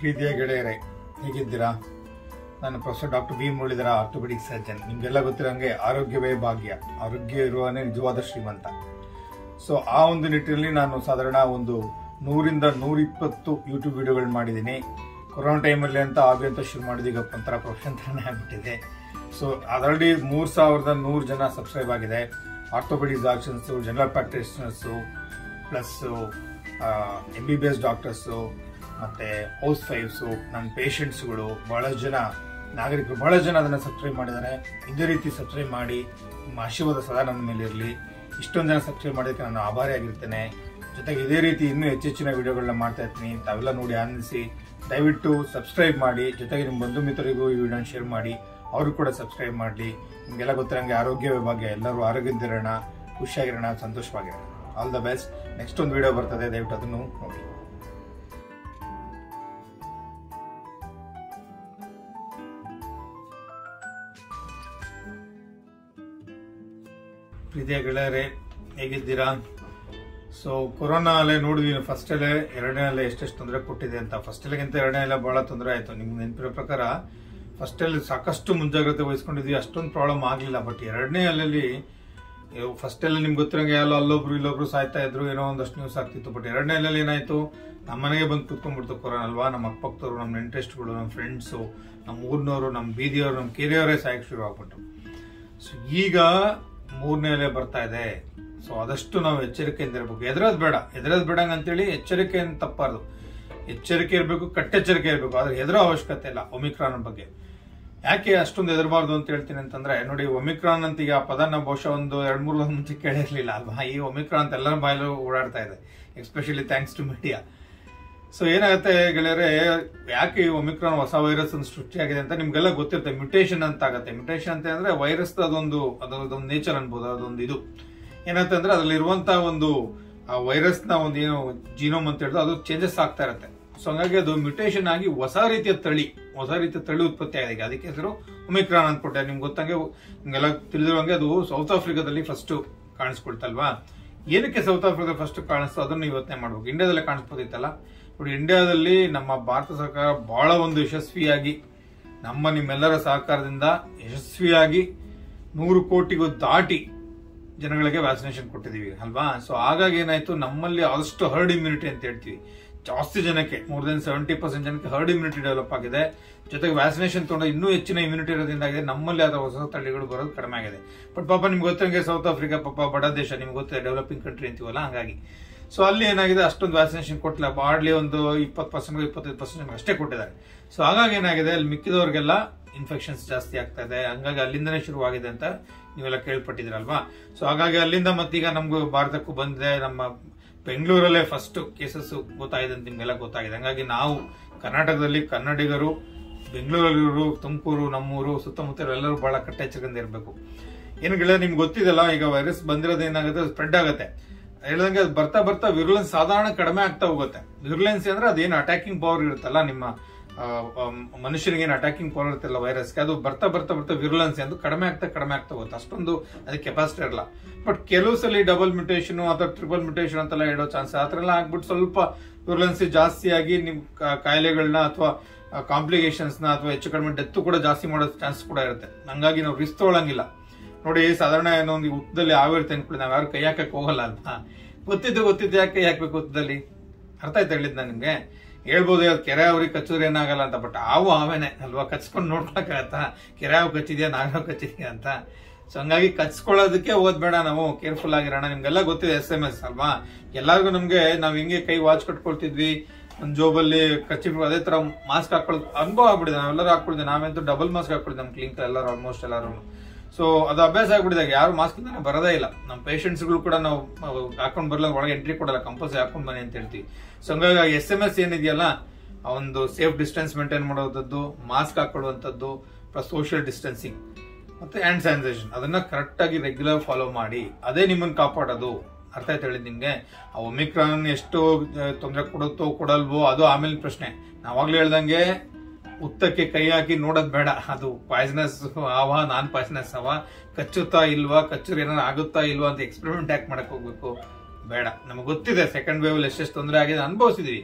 ಪ್ರೀತಿಯ ಗೆಳೆಯರೇ ಹೇಗಿದ್ದೀರಾ ನಾನು professor doctor B Muralidhara orthopaedic surgeon ನಿಮಗೆಲ್ಲ ಗೊತ್ತಿರೋಂಗೆ ಆರೋಗ್ಯವೇ ಭಾಗ್ಯ ಆರೋಗ್ಯ ಇರುವನೇ ನಿಜವಾದ ಶ್ರೀಮಂತ ಸೊ ಆ ಒಂದು ನಿಟ್ಟಿನಲ್ಲಿ ನಾನು ಸಾಧಾರಣ ಒಂದು ನೂರಿಂದ ನೂರಿಪ್ಪತ್ತು ಯೂಟ್ಯೂಬ್ ವಿಡಿಯೋಗಳು ಮಾಡಿದ್ದೀನಿ ಕೊರೋನಾ ಟೈಮಲ್ಲಿ ಅಂತ ಆಗಿ ಅಂತ ಶುರು ಮಾಡಿದ ಈಗ ಒಂಥರ ಪ್ರೊಫೆಷನ್ ಥರನೇ ಆಗ್ಬಿಟ್ಟಿದೆ ಸೊ ಅದರಲ್ಲಿ ಮೂರು ಸಾವಿರದ ನೂರು ಜನ ಸಬ್ಸ್ಕ್ರೈಬ್ ಆಗಿದೆ orthopaedic doctors general practitioners plus M B B S doctors ಮತ್ತು ಹೌಸ್ ವೈಫ್ಸು ನನ್ನ ಪೇಷಂಟ್ಸ್ಗಳು ಬಹಳಷ್ಟು ಜನ ನಾಗರಿಕರು ಬಹಳ ಜನ ಅದನ್ನು ಸಬ್ಸ್ಕ್ರೈಬ್ ಮಾಡಿದ್ದಾರೆ ಇದೇ ರೀತಿ ಸಬ್ಸ್ಕ್ರೈಬ್ ಮಾಡಿ ನಿಮ್ಮ ಆಶೀರ್ವಾದ ಸದಾ ನನ್ನ ಮೇಲೆ ಇರಲಿ ಇಷ್ಟೊಂದು ಜನ ಸಬ್ಸ್ಕ್ರೈಬ್ ಮಾಡೋದಕ್ಕೆ ನಾನು ಆಭಾರಿಯಾಗಿರ್ತೇನೆ ಜೊತೆಗೆ ಇದೇ ರೀತಿ ಇನ್ನೂ ಹೆಚ್ಚೆಚ್ಚಿನ ವಿಡಿಯೋಗಳನ್ನ ಮಾಡ್ತಾ ಇರ್ತೀನಿ ತಾವೆಲ್ಲ ನೋಡಿ ಆನಂದಿಸಿ ದಯವಿಟ್ಟು ಸಬ್ಸ್ಕ್ರೈಬ್ ಮಾಡಿ ಜೊತೆಗೆ ನಿಮ್ಮ ಬಂಧು ಮಿತ್ರರಿಗೂ ಈ ವಿಡಿಯೋನ ಶೇರ್ ಮಾಡಿ ಅವರು ಕೂಡ ಸಬ್ಸ್ಕ್ರೈಬ್ ಮಾಡಲಿ ನಿಮಗೆಲ್ಲ ಗೊತ್ತಿರಂಗೆ ಆರೋಗ್ಯ ವಿಭಾಗ ಎಲ್ಲರೂ ಆರೋಗ್ಯದಿರೋಣ ಖುಷಿಯಾಗಿರೋಣ ಸಂತೋಷವಾಗಿರೋಣ ಆಲ್ ದ ಬೆಸ್ಟ್ ನೆಕ್ಸ್ಟ್ ಒಂದು ವಿಡಿಯೋ ಬರ್ತದೆ ದಯವಿಟ್ಟು ಅದನ್ನು ನೋಡಿ ಪ್ರೀತಿಯ ಗೆಳೆಯರೇ ಹೇಗಿದ್ದೀರಾ ಸೊ ಕೊರೋನಾ ಅಲ್ಲೇ ನೋಡಿದ್ವಿ ಫಸ್ಟ್ ಅಲ್ಲೇ ಎರಡನೇ ಅಲ್ಲೇ ಎಷ್ಟೆಷ್ಟು ತೊಂದರೆ ಕೊಟ್ಟಿದೆ ಅಂತ ಫಸ್ಟ್ ಅಲ್ಲಿಗಿಂತ ಎರಡನೇ ಅಲ್ಲೇ ಬಹಳ ತೊಂದರೆ ಆಯ್ತು ನಿಮ್ಗೆ ನೆನಪಿರೋ ಪ್ರಕಾರ ಫಸ್ಟ್ ಅಲ್ಲಿ ಸಾಕಷ್ಟು ಮುಂಜಾಗ್ರತೆ ವಹಿಸ್ಕೊಂಡಿದ್ವಿ ಅಷ್ಟೊಂದು ಪ್ರಾಬ್ಲಮ್ ಆಗಲಿಲ್ಲ ಬಟ್ ಎರಡನೇ ಅಲ್ಲಲ್ಲಿ ಫಸ್ಟ್ ಅಲ್ಲಿ ನಿಮ್ಗೆ ಗೊತ್ತಿರಂಗೆ ಎಲ್ಲ ಅಲ್ಲೊಬ್ರು ಇಲ್ಲೊಬ್ರು ಸಾಯ್ತಾ ಇದ್ರು ಏನೋ ಒಂದಷ್ಟು ನ್ಯೂಸ್ ಆಗ್ತಿತ್ತು ಬಟ್ ಎರಡನೇ ಅಲ್ಲಲ್ಲಿ ಏನಾಯ್ತು ನಮ್ಮ ಮನೆಗೆ ಬಂದು ಕುತ್ಕೊಂಡ್ಬಿಡ್ತು ಕೊರೋನಾ ಅಲ್ವಾ ನಮ್ಮ ಅಕ್ಕಪಕ್ಕದವ್ರು ನಮ್ಮ ನೆಂಟೆಸ್ಟ್ಗಳು ನಮ್ಮ ಫ್ರೆಂಡ್ಸು ನಮ್ಮ ಊರಿನವರು ನಮ್ಮ ಬೀದಿಯವರು ನಮ್ಮ ಕೇರಿಯವರೇ ಸಾಯಕ್ಕೆ ಶುರು ಆಗ್ಬಿಟ್ಟು ಸೊ ಈಗ ಮೂರನೇ ಅಲೆ ಬರ್ತಾ ಇದೆ ಸೊ ಆದಷ್ಟು ನಾವು ಎಚ್ಚರಿಕೆಯಿಂದ ಇರಬೇಕು ಎದುರೋದು ಬೇಡ ಎದುರೋದು ಬೇಡ ಅಂತೇಳಿ ಎಚ್ಚರಿಕೆಯನ್ನು ತಪ್ಪಾರ್ದು ಎಚ್ಚರಿಕೆ ಇರಬೇಕು ಕಟ್ಟೆಚ್ಚರಿಕೆ ಇರಬೇಕು ಆದ್ರೆ ಎದುರೋ ಅವಶ್ಯಕತೆ ಇಲ್ಲ ಒಮಿಕ್ರಾನ್ ಬಗ್ಗೆ ಯಾಕೆ ಅಷ್ಟೊಂದು ಎದುರಬಾರ್ದು ಅಂತ ಹೇಳ್ತೀನಿ ಅಂತಂದ್ರೆ ನೋಡಿ ಒಮಿಕ್ರಾನ್ ಅಂತ ಈಗ ಆ ಪದ ನಾವು ಬಹುಶಃ ಒಂದು ಎರಡ್ ಮೂರು ಮುಂಚೆ ಕೇಳಿರ್ಲಿಲ್ಲ ಅಲ್ವಾ ಈ ಒಮಿಕ್ರಾನ್ ಅಂತ ಎಲ್ಲರ ಬಾಯಲ್ಲೂ ಓಡಾಡ್ತಾ ಇದೆ especially thanks to media so ಏನಾಗುತ್ತೆ ಗೆಳೆಯರೆ ಯಾಕೆ ಈ ಒಮಿಕ್ರಾನ್ ಹೊಸ ವೈರಸ್ ಒಂದು ಸೃಷ್ಟಿಯಾಗಿದೆ ಅಂತ ನಿಮ್ಗೆಲ್ಲ ಗೊತ್ತಿರುತ್ತೆ ಮ್ಯುಟೇಷನ್ ಅಂತ ಆಗುತ್ತೆ ಮ್ಯುಟೇಷನ್ ಅಂತ ಅಂದ್ರೆ ವೈರಸ್ ಅದೊಂದು ಅದೊಂದು ನೇಚರ್ ಅನ್ಬೋದು ಅದೊಂದು ಇದು ಏನಂತ ಅಂದ್ರೆ ಅದ್ರಲ್ಲಿ ಇರುವಂತಹ ಒಂದು ಆ ವೈರಸ್ ನ ಒಂದು ಏನು ಜೀನೋಮ್ ಅಂತ ಹೇಳಿದ್ರೆ ಅದು ಚೇಂಜಸ್ ಆಗ್ತಾ ಇರುತ್ತೆ ಸೊ ಹಂಗಾಗಿ ಅದು ಮ್ಯುಟೇಷನ್ ಆಗಿ ಹೊಸ ರೀತಿಯ ತಳಿ ಹೊಸ ರೀತಿಯ ತಳಿ ಉತ್ಪತ್ತಿ ಆಗಿದೆ ಅದಕ್ಕೆ ಹೆಸರು ಒಮಿಕ್ರಾನ್ ಅಂದ್ಬಿಟ್ಟೆ ನಿಮ್ಗೆ ಗೊತ್ತಂಗೆ ನಿಮ್ಗೆಲ್ಲ ತಿಳಿದಿರುವಂಗೆ ಅದು ಸೌತ್ ಆಫ್ರಿಕಾದಲ್ಲಿ ಫಸ್ಟ್ ಕಾಣಿಸ್ಕೊಳ್ತಲ್ವಾ ಏನಕ್ಕೆ ಸೌತ್ ಆಫ್ರಿಕಾ ಫಸ್ಟ್ ಕಾಣಿಸ್ತು ಅದನ್ನು ಯೋಚನೆ ಮಾಡ್ಬೇಕು ಇಂಡಿಯಾದಲ್ಲೇ ಕಾಣಿಸ್ಬೋದಿತ್ತಲ್ಲ ನೋಡಿ ಇಂಡಿಯಾದಲ್ಲಿ ನಮ್ಮ ಭಾರತ ಸರ್ಕಾರ ಬಹಳ ಒಂದು ಯಶಸ್ವಿಯಾಗಿ ನಮ್ಮ ನಿಮ್ಮೆಲ್ಲರ ಸಹಕಾರದಿಂದ ಯಶಸ್ವಿಯಾಗಿ ನೂರು ಕೋಟಿಗೂ ದಾಟಿ ಜನಗಳಿಗೆ ವ್ಯಾಕ್ಸಿನೇಷನ್ ಕೊಟ್ಟಿದೀವಿ ಅಲ್ವಾ ಸೊ ಹಾಗಾಗಿ ಏನಾಯ್ತು ನಮ್ಮಲ್ಲಿ ಆದಷ್ಟು ಹರ್ಡ್ ಇಮ್ಯುನಿಟಿ ಅಂತ ಹೇಳ್ತೀವಿ ಜಾಸ್ತಿ ಜನಕ್ಕೆ ಮೋರ್ ದೆನ್ ಸೆವೆಂಟಿ ಪರ್ಸೆಂಟ್ ಜನಕ್ಕೆ ಹರ್ಡ್ ಇಮ್ಯುನಿಟಿ ಡೆವಲಪ್ ಆಗಿದೆ ಜೊತೆಗೆ ವ್ಯಾಕ್ಸಿನೇಷನ್ ತಗೊಂಡು ಇನ್ನೂ ಹೆಚ್ಚಿನ ಇಮ್ಯುನಿಟಿ ಇರೋದ್ರಿಂದಾಗಿದೆ ನಮ್ಮಲ್ಲಿ ಆದ ಹೊಸ ತಳಿಗಳು ಬರೋದು ಕಡಿಮೆ ಆಗಿದೆ ಬಟ್ ಪಾಪ ನಿಮ್ಗೆ ಗೊತ್ತಂಗೆ ಸೌತ್ ಆಫ್ರಿಕಾ ಪಾಪ ಬಡ ದೇಶ ನಿಮ್ಗೆ ಗೊತ್ತಿದೆ ಡೆವಲಪಿಂಗ್ ಕಂಟ್ರಿ ಅಂತೀವಲ್ಲ ಹಾಗಾಗಿ ಸೊ ಅಲ್ಲಿ ಏನಾಗಿದೆ ಅಷ್ಟೊಂದು ವ್ಯಾಕ್ಸಿನೇಷನ್ ಕೊಟ್ಟಿಲ್ಲ ಬಾಡ್ಲಿ ಒಂದು ಇಪ್ಪತ್ತು ಪರ್ಸೆಂಟ್ ಇಪ್ಪತ್ತೈದು ಪರ್ಸೆಂಟ್ ಅಷ್ಟೇ ಕೊಟ್ಟಿದ್ದಾರೆ ಸೊ ಹಾಗಾಗಿ ಏನಾಗಿದೆ ಅಲ್ಲಿ ಮಿಕ್ಕಿದವ್ರಿಗೆಲ್ಲ ಇನ್ಫೆಕ್ಷನ್ಸ್ ಜಾಸ್ತಿ ಆಗ್ತಾ ಇದೆ ಹಂಗಾಗಿ ಅಲ್ಲಿಂದನೇ ಶುರುವಾಗಿದೆ ಅಂತ ನೀವೆಲ್ಲ ಕೇಳ್ಪಟ್ಟಿದ್ರಲ್ವಾ ಸೊ ಹಾಗಾಗಿ ಅಲ್ಲಿಂದ ಮತ್ತೀಗ ನಮ್ಗೂ ಭಾರತಕ್ಕೂ ಬಂದಿದೆ ನಮ್ಮ ಬೆಂಗಳೂರಲ್ಲೇ ಫಸ್ಟ್ ಕೇಸಸ್ ಗೊತ್ತಾಗಿದೆ ಅಂತ ನಿಮ್ಗೆಲ್ಲ ಗೊತ್ತಾಗಿದೆ ಹಂಗಾಗಿ ನಾವು ಕರ್ನಾಟಕದಲ್ಲಿ ಕನ್ನಡಿಗರು ಬೆಂಗಳೂರಲ್ಲಿರೋರು ತುಮಕೂರು ನಮ್ಮೂರು ಸುತ್ತಮುತ್ತ ಎಲ್ಲರೂ ಬಹಳ ಕಟ್ಟೆಚ್ಚರದಿಂದ ಇರಬೇಕು ಏನು ಗೆಳೆಯ ನಿಮ್ಗೆ ಗೊತ್ತಿದೆಲ್ಲ ಈಗ ವೈರಸ್ ಬಂದಿರೋದು ಏನಾಗುತ್ತೆ ಸ್ಪ್ರೆಡ್ ಆಗುತ್ತೆ ಹೇಳ್ದಂಗೆ ಅದು ಬರ್ತಾ ಬರ್ತಾ ವಿರುಲೆನ್ಸ್ ಸಾಧಾರಣ ಕಡಿಮೆ ಆಗ್ತಾ ಹೋಗುತ್ತೆ ವಿರುಲೆನ್ಸ್ ಅಂದ್ರೆ ಅದೇನು ಅಟ್ಯಾಕಿಂಗ್ ಪವರ್ ಇರುತ್ತಲ್ಲ ನಿಮ್ಮ ಮನುಷ್ಯನಿಗೆ ಏನು ಅಟ್ಯಾಕಿಂಗ್ ಪವರ್ ಇರುತ್ತಲ್ಲ ವೈರಸ್ಗೆ ಅದು ಬರ್ತಾ ಬರ್ತಾ ಬರ್ತಾ ವಿರುಲೆನ್ಸ್ ಎಂದು ಕಡಿಮೆ ಆಗ್ತಾ ಕಡಿಮೆ ಆಗ್ತಾ ಹೋಗುತ್ತೆ ಅಷ್ಟೊಂದು ಅದಕ್ಕೆ ಕೆಪಾಸಿಟಿ ಇರಲ್ಲ ಬಟ್ ಕೆಲವು ಸಲ ಡಬಲ್ ಮ್ಯುಟೇಷನ್ ಅಥವಾ ಟ್ರಿಬಲ್ ಮ್ಯುಟೇಷನ್ ಅಂತೆಲ್ಲ ಹೇಳೋ ಚಾನ್ಸ್ ಆ ಥರ ಎಲ್ಲ ಆಗ್ಬಿಟ್ಟು ಸ್ವಲ್ಪ ವಿರುಲೆನ್ಸ್ ಜಾಸ್ತಿ ಆಗಿ ನಿಮ್ ಕಾಯಿಲೆಗಳನ್ನ ಅಥವಾ ಕಾಂಪ್ಲಿಕೇಶನ್ಸ್ ನ ಅಥವಾ ಹೆಚ್ಚು ಕಡಿಮೆ ಡೆತ್ ಕೂಡ ಜಾಸ್ತಿ ಮಾಡೋ ಚಾನ್ಸ್ ಕೂಡ ಇರುತ್ತೆ ಹಂಗಾಗಿ ನಾವು ರಿಸ್ಕ್ ತಗೊಳಂಗಿಲ್ಲ ನೋಡಿ ಸಾಧಾರಣ ಏನೋ ಒಂದು ಉತ್ತದಲ್ಲಿ ಆವಿರುತ್ತೆ ಅನ್ಕೊಳ್ಳಿ ನಾವ್ ಯಾರು ಕೈ ಹಾಕಕ್ ಹೋಗಲ್ಲ ಅಂತ ಗೊತ್ತಿದ್ದು ಗೊತ್ತಿದ್ದು ಯಾಕೆ ಕೈ ಹಾಕ್ಬೇಕು ಉತ್ತದಲ್ಲಿ ಅರ್ಥ ಆಯ್ತು ಹೇಳಿದ್ ನಾನು ನಿಮ್ಗೆ ಹೇಳ್ಬೋದು ಯಾವ್ದು ಕೆರೆ ಅವ್ರಿಗೆ ಕಚ್ಚೋದ್ರೆ ಏನಾಗಲ್ಲ ಅಂತ ಬಟ್ ಆವು ಆವೇನೆ ಅಲ್ವಾ ಕಚ್ಕೊಂಡು ನೋಡ್ಕೊಳಕ್ಕಾಗತ್ತಾ ಕೆರೆ ಹಾವು ಕಚ್ಚಿದ್ಯಾ ನಾಗಾವ್ ಕಚ್ಚಿದ್ಯಾ ಅಂತ ಸೊ ಹಂಗಾಗಿ ಕಚ್ಕೊಳ್ಳೋದಕ್ಕೆ ಓದ್ಬೇಡ ನಾವು ಕೇರ್ಫುಲ್ ಆಗಿರೋಣ ನಿಮ್ಗೆಲ್ಲ ಗೊತ್ತಿದೆ ಎಸ್ ಎಂ ಎಸ್ ಅಲ್ವಾ ಎಲ್ಲಾರ್ಗು ನಮ್ಗೆ ನಾವ್ ಹಿಂಗೆ ಕೈ ವಾಚ್ ಕಟ್ಕೊಳ್ತಿದ್ವಿ ಒಂದ್ ಜೋಬಲ್ಲಿ ಕಚ್ಚಿ ಅದೇ ತರ ಮಾಸ್ಕ್ ಹಾಕೊಳ್ಳೋದು ಅನುಭವ ಆಗ್ಬಿಡಿದೆ ನಾವೆಲ್ಲರೂ ಹಾಕೊಳಿದ್ದೆ ನಾವಂತೂ ಡಬಲ್ ಮಾಸ್ಕ್ ಹಾಕೊಳಿದ್ದೆ ನಮ್ ಕ್ಲಿನಿಕ್ ಎಲ್ಲರೂ ಆಲ್ಮೋಸ್ಟ್ ಎಲ್ಲರೂ ಸೊ ಅದು ಅಭ್ಯಾಸ ಆಗ್ಬಿಟ್ಟಿದಾಗ ಯಾರು ಮಾಸ್ಕ್ ಇಂದಾನೆ ಬರೋದೇ ಇಲ್ಲ ನಮ್ಮ ಪೇಷಂಟ್ಸ್ಗಳು ಕೂಡ ನಾವು ಹಾಕೊಂಡ್ ಬರಲ್ಲ ಒಳಗೆ ಎಂಟ್ರಿ ಕೊಡಲ್ಲ ಕಂಪಲ್ಸರಿ ಹಾಕೊಂಡ್ ಬನ್ನಿ ಅಂತ ಹೇಳ್ತೀವಿ ಸೊ ಹಂಗಾಗಿ ಎಸ್ ಎಂ ಎಸ್ ಏನಿದೆಯಲ್ಲ ಆ ಒಂದು ಸೇಫ್ ಡಿಸ್ಟೆನ್ಸ್ ಮೇಂಟೈನ್ ಮಾಡೋದದ್ದು ಮಾಸ್ಕ್ ಹಾಕೊಳ್ಳುವಂಥದ್ದು ಪ್ಲಸ್ ಸೋಷಿಯಲ್ ಡಿಸ್ಟೆನ್ಸಿಂಗ್ ಮತ್ತೆ ಹ್ಯಾಂಡ್ ಸ್ಯಾನಿಟೈಸೇಷನ್ ಅದನ್ನ ಕರೆಕ್ಟ್ ಆಗಿ ರೆಗ್ಯುಲರ್ ಫಾಲೋ ಮಾಡಿ ಅದೇ ನಿಮ್ಮನ್ನ ಕಾಪಾಡೋದು ಅರ್ಥ ಆಯ್ತು ಹೇಳಿದ್ ನಿಮ್ಗೆ ಆ ಒಮಿಕ್ರಾನ್ ಎಷ್ಟು ತೊಂದರೆ ಕೊಡುತ್ತೋ ಕೊಡಲ್ವೋ ಅದು ಆಮೇಲೆ ಪ್ರಶ್ನೆ ನಾವಾಗ್ಲೂ ಹೇಳ್ದಂಗೆ ಉತ್ತಕ್ಕೆ ಕೈ ಹಾಕಿ ನೋಡೋದ್ ಬೇಡ ಅದು ಪಾಯ್ಸನಸ್ ಅವ ನಾನ್ ಪಾಯ್ಸನಸ್ ಅವ ಕಚ್ಚುತ್ತಾ ಇಲ್ವಾ ಕಚ್ಚುರ್ ಏನಾರು ಆಗುತ್ತಾ ಇಲ್ವಾ ಅಂತ ಎಕ್ಸ್ಪೆರಿಮೆಂಟ್ ಯಾಕೆ ಮಾಡಕ್ ಹೋಗ್ಬೇಕು ಬೇಡ ನಮಗೆ ಗೊತ್ತಿದೆ ಸೆಕೆಂಡ್ ವೇವ್ ಎಷ್ಟೆಷ್ಟು ತೊಂದರೆ ಆಗಿದೆ ಅನುಭವಿಸಿದೀವಿ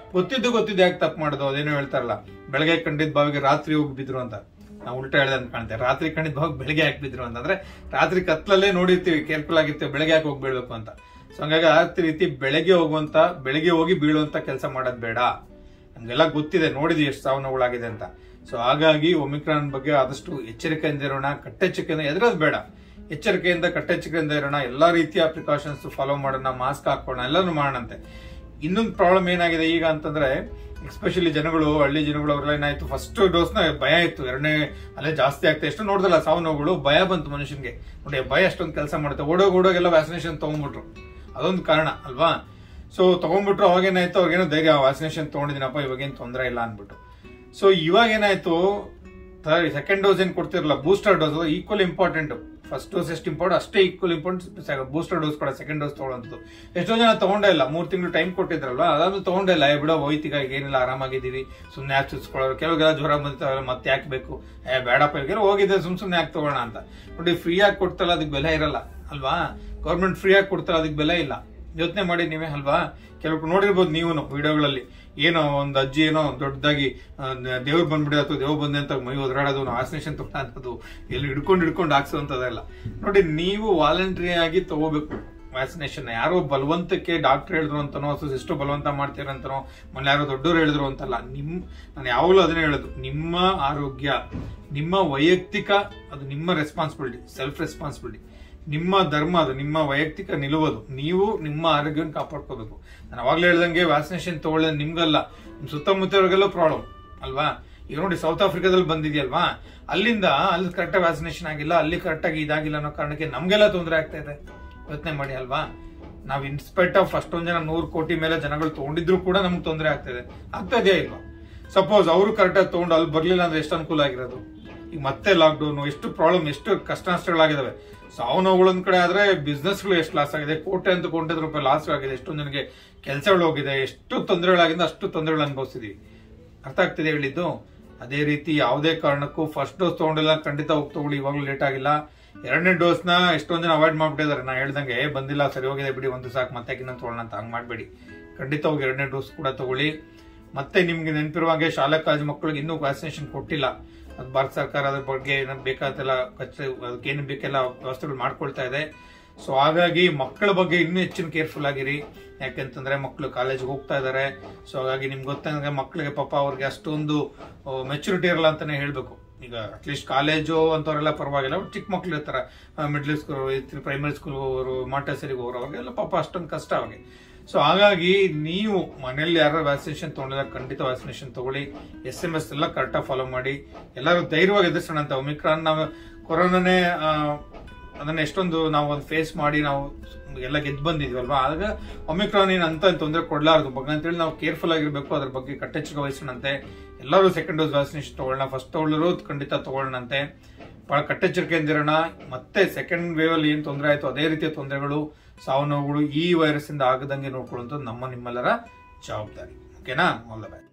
ಗೊತ್ತಿದ್ದು ಗೊತ್ತಿದ್ದು ಯಾಕೆ ತಪ್ಪು ಮಾಡೋದು ಅದೇನೋ ಹೇಳ್ತಾರಲ್ಲ ಬೆಳಗ್ಗೆ ಕಂಡಿದ್ ಬಾವಿಗೆ ರಾತ್ರಿ ಹೋಗಿ ಬಿದ್ರು ಅಂತ ನಾವು ಉಲ್ಟಾ ಹೇಳ್ದೆ ಅಂತ ಕಾಣುತ್ತೆ ರಾತ್ರಿ ಕಂಡಿದ್ ಬಾವಿಗೆ ಬೆಳಗ್ಗೆ ಯಾಕೆ ಬಿದ್ರು ಅಂತಂದ್ರೆ ರಾತ್ರಿ ಕತ್ಲಲ್ಲೇ ನೋಡಿರ್ತೀವಿ ಕೇರ್ಫುಲ್ ಆಗಿರ್ತೀವಿ ಬೆಳಗ್ಗೆ ಯಾಕೆ ಹೋಗಿ ಬೀಳ್ಬೇಕು ಅಂತ ಸೊ ಹಂಗಾಗಿ ಆ ರೀತಿ ಬೆಳಗ್ಗೆ ಹೋಗುವಂತ ಬೆಳಗ್ಗೆ ಹೋಗಿ ಬೀಳುವಂತ ಕೆಲಸ ಮಾಡೋದ್ ಬೇಡ ನಮ್ಗೆಲ್ಲ ಗೊತ್ತಿದೆ ನೋಡಿದ್ವಿ ಎಷ್ಟು ಸಾವು ನೋವುಗಳಾಗಿದೆ ಅಂತ ಸೊ ಹಾಗಾಗಿ ಒಮಿಕ್ರಾನ್ ಬಗ್ಗೆ ಆದಷ್ಟು ಎಚ್ಚರಿಕೆಯಿಂದ ಇರೋಣ ಕಟ್ಟೆಚ್ಚರಿಕೆಯಿಂದ ಎದುರೋದು ಬೇಡ ಎಚ್ಚರಿಕೆಯಿಂದ ಕಟ್ಟೆಚ್ಚರಿಕೆಯಿಂದ ಇರೋಣ ಎಲ್ಲಾ ರೀತಿಯ ಪ್ರಿಕಾಷನ್ಸ್ ಫಾಲೋ ಮಾಡೋಣ ಮಾಸ್ಕ್ ಹಾಕೋಣ ಎಲ್ಲಾನು ಮಾಡೋಣಂತೆ ಇನ್ನೊಂದು ಪ್ರಾಬ್ಲಮ್ ಏನಾಗಿದೆ ಈಗ ಅಂತಂದ್ರೆ ಎಸ್ಪೆಷಲಿ ಜನಗಳು ಹಳ್ಳಿ ಜನಗಳು ಅವರೆಲ್ಲ ಏನಾಯ್ತು ಫಸ್ಟ್ ಡೋಸ್ ನ ಭಯ ಇತ್ತು ಎರಡನೇ ಅಲ್ಲೇ ಜಾಸ್ತಿ ಆಗ್ತಾ ಎಷ್ಟು ನೋಡಿದಲ್ಲ ಸಾವು ನೋವುಗಳು ಭಯ ಬಂತು ಮನುಷ್ಯನ್ಗೆ ನೋಡಿ ಭಯ ಅಷ್ಟೊಂದು ಕೆಲಸ ಮಾಡುತ್ತೆ ಓಡೋಗ್ ಓಡೋಗೆಲ್ಲ ವ್ಯಾಕ್ಸಿನೇಷನ್ ತಗೊಂಡ್ಬಿಟ್ರು ಅದೊಂದು ಕಾರಣ ಅಲ್ವಾ ಸೊ ತಗೊಂಡ್ಬಿಟ್ರು ಅವಾಗೇನಾಯ್ತು ಅವ್ರಿಗೇನೋ ಧೈರ್ಯ ವ್ಯಾಕ್ಸಿನೇಷನ್ ತಗೊಂಡಿದ್ದೀನಪ್ಪ ಇವಾಗೇನು ತೊಂದರೆ ಇಲ್ಲ ಅನ್ಬಿಟ್ಟು ಸೊ ಇವಾಗ ಏನಾಯ್ತು ಸೆಕೆಂಡ್ ಡೋಸ್ ಏನ್ ಕೊಡ್ತಿರಲ್ಲ booster dose equal important first dose ಎಷ್ಟು ಇಂಪಾರ್ಟೆಂಟ್ ಅಷ್ಟೇ ಈಕ್ವಲ್ ಇಂಪಾರ್ಟೆಂಟ್ ಬೂಸ್ಟರ್ ಡೋಸ್ ಕೂಡ ಸೆಕೆಂಡ್ ಡೋಸ್ ತಗೊಳ್ಳೋಂಥದ್ದು ಎಷ್ಟೋ ಜನ ತಗೊಂಡೇ ಇಲ್ಲ ಮೂರ್ ತಿಂಗಳು ಟೈಮ್ ಕೊಟ್ಟಿದ್ರಲ್ವಾ ಅದಾದ್ಮೇಲೆ ತಗೊಂಡೇ ಇಲ್ಲ ಏ ಬಿಡೋ ಹೋಯ್ತೀಗ ಈಗ ಏನಿಲ್ಲ ಆರಾಮಾಗಿದ್ದೀವಿ ಸುಮ್ಮನೆ ಯಾಕೆ ಚುಚ್ಕೊಳ್ಳೋರು ಕೆಲವೆಲ್ಲ ಜ್ವರ ಬಂದಿರ್ತಾವಲ್ಲ ಮತ್ತೆ ಯಾಕೆ ಬೇಕು ಏ ಬೇಡಪ್ಪ ಇವಾಗ ಹೋಗಿದ್ದೆ ಸುಮ್ ಸುಮ್ಮನೆ ಯಾಕೆ ತಗೋಣ ಅಂತ ನೋಡಿ ಫ್ರೀ ಆಗಿ ಕೊಡ್ತಲ್ಲ ಅದಕ್ಕೆ ಬೆಲೆ ಇರಲ್ಲ ಅಲ್ವಾ ಗೌರ್ಮೆಂಟ್ ಫ್ರೀ ಆಗಿ ಕೊಡ್ತಲ್ಲ ಅದಕ್ಕೆ ಬೆಲೆ ಇಲ್ಲ ಯೋಚನೆ ಮಾಡಿ ನೀವೇ ಅಲ್ವಾ ಕೆಲವು ನೋಡಿರ್ಬೋದು ನೀವು ವಿಡಿಯೋಗಳಲ್ಲಿ ಏನೋ ಒಂದು ಅಜ್ಜಿ ಏನೋ ದೊಡ್ಡದಾಗಿ ದೇವ್ರು ಬಂದ್ಬಿಡಿ ಅಥವಾ ದೇವ್ರು ಬಂದೆ ಅಂತ ಮೈ ಒದರಾಡೋದು ವ್ಯಾಕ್ಸಿನೇಷನ್ ತಗೊಳ್ಳೋದು ಎಲ್ಲಿ ಹಿಡ್ಕೊಂಡು ಹಿಡ್ಕೊಂಡು ಹಾಕ್ಸೋಂಥದ್ದೆಲ್ಲ ನೋಡಿ ನೀವು ವಾಲಂಟ್ರಿ ಆಗಿ ತಗೋಬೇಕು ವ್ಯಾಕ್ಸಿನೇಷನ್ ಯಾರೋ ಬಲವಂತಕ್ಕೆ ಡಾಕ್ಟರ್ ಹೇಳಿದ್ರು ಅಂತನೋ ಅಥವಾ ಎಷ್ಟು ಬಲವಂತ ಮಾಡ್ತೀರಂತನೋ ಮೊನ್ನೆ ಯಾರೋ ದೊಡ್ಡವರು ಹೇಳಿದ್ರು ಅಂತಲ್ಲ ನಿಮ್ ನಾನು ಯಾವಾಗಲೂ ಅದನ್ನೇ ಹೇಳೋದು ನಿಮ್ಮ ಆರೋಗ್ಯ ನಿಮ್ಮ ವೈಯಕ್ತಿಕ ಅದು ನಿಮ್ಮ ರೆಸ್ಪಾನ್ಸಿಬಿಲಿಟಿ ಸೆಲ್ಫ್ ರೆಸ್ಪಾನ್ಸಿಬಿಲಿಟಿ ನಿಮ್ಮ ಧರ್ಮ ಅದು ನಿಮ್ಮ ವೈಯಕ್ತಿಕ ನಿಲುವದು ನೀವು ನಿಮ್ಮ ಆರೋಗ್ಯವನ್ನು ಕಾಪಾಡ್ಕೋಬೇಕು ನಾನು ಅವಾಗಲೇ ಹೇಳ್ದಂಗೆ ವ್ಯಾಕ್ಸಿನೇಷನ್ ತಗೊಳ್ಳೋದು ನಿಮ್ಗಲ್ಲ ನಿಮ್ ಸುತ್ತಮುತ್ತವ್ರಿಗೆಲ್ಲ ಪ್ರಾಬ್ಲಮ್ ಅಲ್ವಾ ಈಗ ನೋಡಿ ಸೌತ್ ಆಫ್ರಿಕಾದಲ್ಲಿ ಬಂದಿದೆಯಲ್ವಾ ಅಲ್ಲಿಂದ ಅಲ್ಲಿ ಕರೆಕ್ಟಾಗಿ ವ್ಯಾಕ್ಸಿನೇಷನ್ ಆಗಿಲ್ಲ ಅಲ್ಲಿ ಕರೆಕ್ಟಾಗಿ ಇದಾಗಿಲ್ಲ ಅನ್ನೋ ಕಾರಣಕ್ಕೆ ನಮ್ಗೆಲ್ಲ ತೊಂದರೆ ಆಗ್ತಾ ಇದೆ ಯೋಚನೆ ಮಾಡಿ ಅಲ್ವಾ ನಾವ್ ಇನ್ಸ್ಪೆಕ್ಟ್ ಆಫ್ ಅಷ್ಟೊಂದ್ ಜನ ನೂರು ಕೋಟಿ ಮೇಲೆ ಜನಗಳು ತಗೊಂಡಿದ್ರು ಕೂಡ ನಮ್ಗೆ ತೊಂದರೆ ಆಗ್ತಾ ಇದೆ ಆಗ್ತಾ ಇದೆಯಾ ಇಲ್ವಾ ಸಪೋಸ್ ಅವರು ಕರೆಕ್ಟಾಗಿ ತಗೊಂಡು ಅಲ್ಲಿ ಬರ್ಲಿಲ್ಲ ಅಂದ್ರೆ ಎಷ್ಟು ಅನುಕೂಲ ಆಗಿರೋದು ಈಗ ಮತ್ತೆ ಲಾಕ್ಡೌನ್ ಎಷ್ಟು ಪ್ರಾಬ್ಲಮ್ ಎಷ್ಟು ಕಷ್ಟ ನಷ್ಟಗಳಾಗಿದಾವೆ ಸಾವು ನೋವುಗಳೊಂದ್ ಕಡೆ ಆದ್ರೆ ಬಿಸ್ನೆಸ್ ಗಳು ಎಷ್ಟು ಲಾಸ್ ಆಗಿದೆ ಕೋಟೆ ಅಂತ ಕೋಟಿ ರೂಪಾಯಿ ಲಾಸ್ ಆಗಿದೆ ಎಷ್ಟೊಂದು ಜನಕ್ಕೆ ಕೆಲಸಗಳು ಹೋಗಿದೆ ಎಷ್ಟು ತೊಂದರೆಗಳಾಗಿದೆ ಅಷ್ಟು ತೊಂದರೆಗಳು ಅನುಭವಿಸಿದೀವಿ ಅರ್ಥ ಆಗ್ತಿದೆ ಹೇಳಿದ್ದು ಅದೇ ರೀತಿ ಯಾವುದೇ ಕಾರಣಕ್ಕೂ ಫಸ್ಟ್ ಡೋಸ್ ತಗೊಂಡಿಲ್ಲ ಖಂಡಿತ ಹೋಗಿ ತಗೊಳ್ಳಿ ಇವಾಗಲೂ ಲೇಟ್ ಆಗಿಲ್ಲ ಎರಡನೇ ಡೋಸ್ ನ ಎಷ್ಟೊಂದ್ ಜನ ಅವಾಯ್ಡ್ ಮಾಡ್ಬಿಟ್ಟಿದ್ದಾರೆ ನಾ ಹೇಳ್ದಂಗೆ "ಏ, ಬಂದಿಲ್ಲ ಸರಿ ಹೋಗಿದೆ ಬಿಡಿ ಒಂದು ಸಾಕು ಮತ್ತೆ ಇನ್ನೊಂದು ತಗೊಳ್ಳೋಣ ಅಂತ ಹಂಗ್ ಮಾಡ್ಬೇಡಿ ಖಂಡಿತ ಹೋಗಿ ಎರಡನೇ ಡೋಸ್ ಕೂಡ ತಗೊಳ್ಳಿ ಮತ್ತೆ ನಿಮ್ಗೆ ನೆನಪಿರುವ ಹಾಗೆ ಶಾಲಾ ಕಾಲೇಜು ಮಕ್ಕಳಿಗೆ ಇನ್ನೂ ವ್ಯಾಕ್ಸಿನೇಷನ್ ಕೊಟ್ಟಿಲ್ಲ ಅದು ಭಾರತ ಸರ್ಕಾರ ಅದ್ರ ಬಗ್ಗೆ ಏನಾದ್ರು ಬೇಕಾದೆಲ್ಲ ಕಚ್ಚೆ ಅದಕ್ಕೆ ಏನು ಬೇಕೆಲ್ಲ ವ್ಯವಸ್ಥೆಗಳು ಮಾಡ್ಕೊಳ್ತಾ ಇದೆ ಸೊ ಹಾಗಾಗಿ ಮಕ್ಕಳ ಬಗ್ಗೆ ಇನ್ನೂ ಹೆಚ್ಚಿನ ಕೇರ್ಫುಲ್ ಆಗಿರಿ ಯಾಕೆಂತಂದ್ರೆ ಮಕ್ಕಳು ಕಾಲೇಜ್ಗೆ ಹೋಗ್ತಾ ಇದಾರೆ ಸೊ ಹಾಗಾಗಿ ನಿಮ್ಗೆ ಗೊತ್ತಂಗೆ ಮಕ್ಕಳಿಗೆ ಪಾಪ ಅವ್ರಿಗೆ ಅಷ್ಟೊಂದು ಮೆಚುರಿಟಿ ಇರಲ್ಲ ಅಂತಾನೆ ಹೇಳ್ಬೇಕು ಈಗ ಅಟ್ಲೀಸ್ಟ್ ಕಾಲೇಜು ಅಂತವರೆಲ್ಲ ಪರವಾಗಿಲ್ಲ ಬಟ್ ಚಿಕ್ಕ ಮಕ್ಳು ಇರ್ತಾರೆ ಮಿಡ್ಲ್ ಸ್ಕೂಲ್ ಪ್ರೈಮರಿ ಸ್ಕೂಲ್ ಹೋಗೋರು ಮಾಂಟೇಸರಿಗೆ ಹೋಗೋರು ಅವಾಗೆಲ್ಲ ಪಾಪ ಅಷ್ಟೊಂದು ಕಷ್ಟ ಅವಾಗೆ ಸೊ ಹಾಗಾಗಿ ನೀವು ಮನೆಯಲ್ಲಿ ಯಾರು ವ್ಯಾಕ್ಸಿನೇಷನ್ ತಗೊಂಡಿಲ್ಲ ಖಂಡಿತ ವ್ಯಾಕ್ಸಿನೇಷನ್ ತಗೊಳ್ಳಿ ಎಸ್ ಎಂ ಎಸ್ ಎಲ್ಲ ಕರೆಕ್ಟಾಗಿ ಫಾಲೋ ಮಾಡಿ ಎಲ್ಲರೂ ಧೈರ್ಯವಾಗಿ ಎದುರಿಸೋಣ ಅಂತ ಒಮಿಕ್ರಾನ್ ನಾವು ಕೊರೋನಾನೇ ಆ, ಅದನ್ನ ಎಷ್ಟೊಂದು ನಾವು ಒಂದು ಫೇಸ್ ಮಾಡಿ ನಾವು ಎಲ್ಲ ಗೆದ್ದು ಬಂದಿದ್ವಲ್ವಾ ಆಗ ಒಮಿಕ್ರಾನ್ ಏನು ಅಂತ ತೊಂದರೆ ಕೊಡ್ಲಾರ್ದು ಬಗ್ಗೆ ಅಂತೇಳಿ ನಾವು ಕೇರ್ಫುಲ್ ಆಗಿರ್ಬೇಕು ಅದ್ರ ಬಗ್ಗೆ ಕಟ್ಟೆಚ್ಚರಿಕೆ ವಹಿಸೋಣಂತೆ ಎಲ್ಲರೂ ಸೆಕೆಂಡ್ ಡೋಸ್ ವ್ಯಾಕ್ಸಿನೇಷನ್ ತಗೊಳ್ಳೋಣ ಫಸ್ಟ್ ತಗೊಳ್ಳೋರು ಖಂಡಿತ ತಗೊಳ್ಳೋಣಂತೆ ಬಹಳ ಕಟ್ಟೆಚ್ಚರಿಕೆಯಿಂದಿರೋಣ ಮತ್ತೆ ಸೆಕೆಂಡ್ ವೇವ್ ಅಲ್ಲಿ ಏನ್ ತೊಂದರೆ ಆಯ್ತು ಅದೇ ರೀತಿಯ ತೊಂದರೆಗಳು ಸಾವು ನೋವುಗಳು ಈ ವೈರಸ್ ಇಂದ ಆಗದಂಗೆ ನೋಡ್ಕೊಳ್ಳುವಂಥದ್ದು ನಮ್ಮ ನಿಮ್ಮೆಲ್ಲರ ಜವಾಬ್ದಾರಿ ಓಕೆನಾ ಆಲ್ ದ ಬೆಸ್ಟ್